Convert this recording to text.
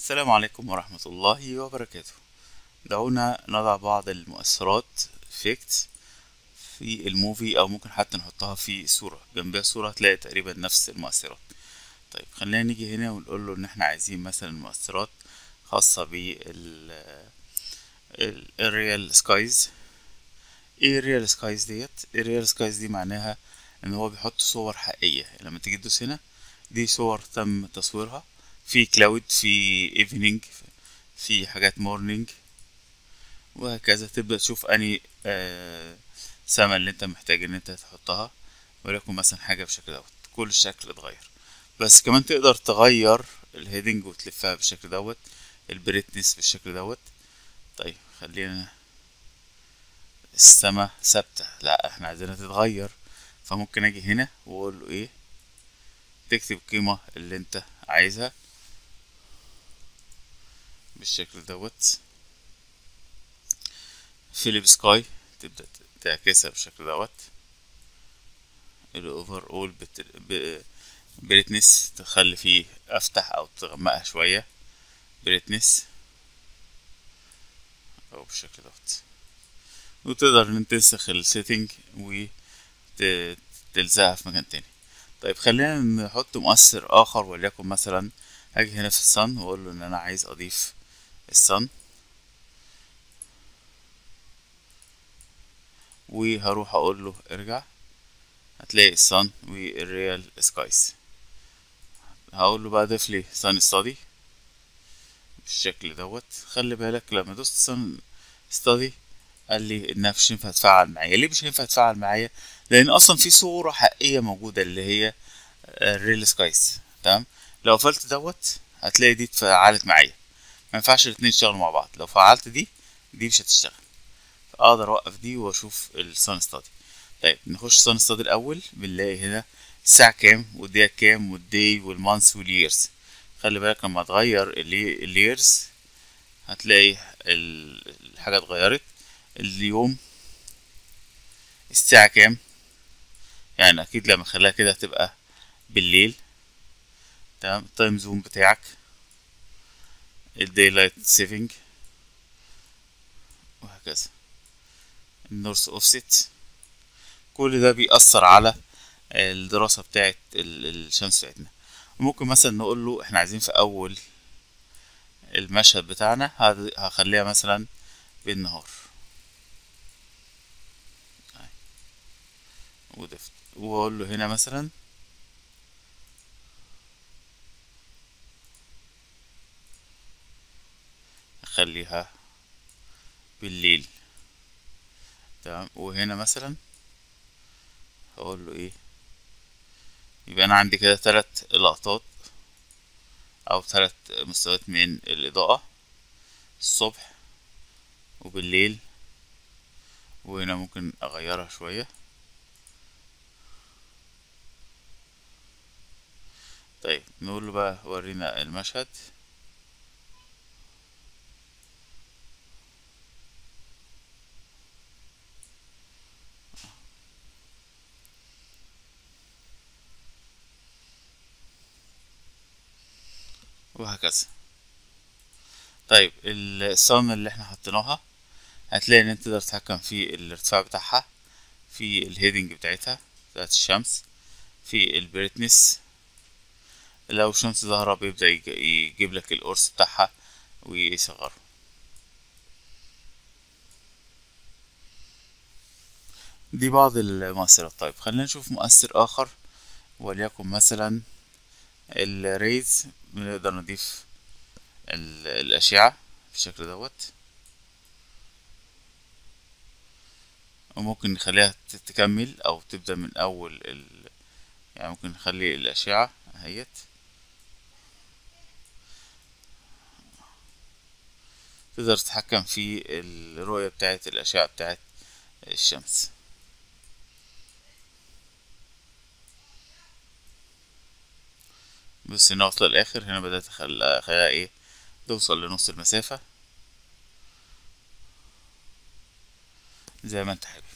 السلام عليكم ورحمة الله وبركاته دعونا نضع بعض المؤثرات effects في الموفي او ممكن حتى نحطها في صورة جنبها صورة هتلاقي تقريبا نفس المؤثرات طيب خلينا نيجي هنا ونقول له ان احنا عايزين مثلا مؤثرات خاصة بال الريال سكايز ايه الريال سكايز ديت الريال سكايز دي معناها ان هو بيحط صور حقيقية لما تيجي تدوس هنا دي صور تم تصويرها في كلاود في ايفنينج في حاجات مورنينج وهكذا تبدأ تشوف اني آه سما اللي انت محتاج ان انت تحطها وليكن مثلا حاجة بالشكل دوت كل الشكل اتغير بس كمان تقدر تغير الهيدنج وتلفها بالشكل دوت البريتنس بالشكل دوت طيب خلينا السما ثابتة لا احنا عايزينها تتغير فممكن اجي هنا واقول له ايه تكتب القيمة اللي انت عايزها بالشكل دوت فيليب سكاي تبدأ تعكسها بالشكل دوت الاوفر اول بريتنس تخلي فيه افتح او تغمقها شوية بريتنس او بالشكل دوت وتقدر ان تنسخ السيتنج وتلزقها في مكان تاني طيب خلينا نحط مؤثر اخر وليكن مثلا هاجي هنا في الصن واقول له ان انا عايز اضيف الصن وهروح اقول له ارجع هتلاقي الصن والريال سكايز هقول له بقى ضيف لي صن ستادي بالشكل دوت خلي بالك لما دوست صن ستادي قال لي انها مش هينفع تتفاعل معايا ليه مش هينفع تتفاعل معايا لان اصلا في صوره حقيقيه موجوده اللي هي الريل سكايز تمام لو قفلت دوت هتلاقي دي اتفعلت معايا ما ينفعش الاتنين يشتغلوا مع بعض لو فعلت دي دي مش هتشتغل اقدر اوقف دي واشوف السان ستادي طيب نخش سان ستادي الاول بنلاقي هنا الساعه كام والدقيقه كام والدي والمانث والييرز خلي بالك لما تغير الييرز هتلاقي الحاجه اتغيرت اليوم الساعة كام يعني أكيد لما أخليها كده هتبقى بالليل تمام التايم زون بتاعك الديلايت سيفنج وهكذا النورث اوفست كل ده بيأثر على الدراسة بتاعت الشمس بتاعتنا ممكن مثلا نقول له احنا عايزين في أول المشهد بتاعنا هخليها مثلا بالنهار وضفت واقول له هنا مثلا اخليها بالليل تمام وهنا مثلا هقول له ايه يبقى انا عندي كده تلات لقطات او تلات مستويات من الاضاءة الصبح وبالليل وهنا ممكن اغيرها شويه طيب نقول له بقى ورينا المشهد وهكذا طيب الصن اللي احنا حطيناها هتلاقي ان انت تقدر تتحكم في الارتفاع بتاعها في الهيدنج بتاعتها بتاعت الشمس في البريتنس لو الشمس ظاهرة بيبدأ يجيب لك القرص بتاعها ويصغره دي بعض المؤثرات طيب خلينا نشوف مؤثر آخر وليكن مثلا الريز بنقدر نضيف الأشعة بالشكل دوت وممكن نخليها تكمل أو تبدأ من أول ال... يعني ممكن نخلي الأشعة اهيت تقدر تتحكم في الرؤية بتاعة الأشعة بتاعة الشمس بس هنا وصل للآخر هنا بدأت أخليها إيه توصل لنص المسافة زي ما انت حابب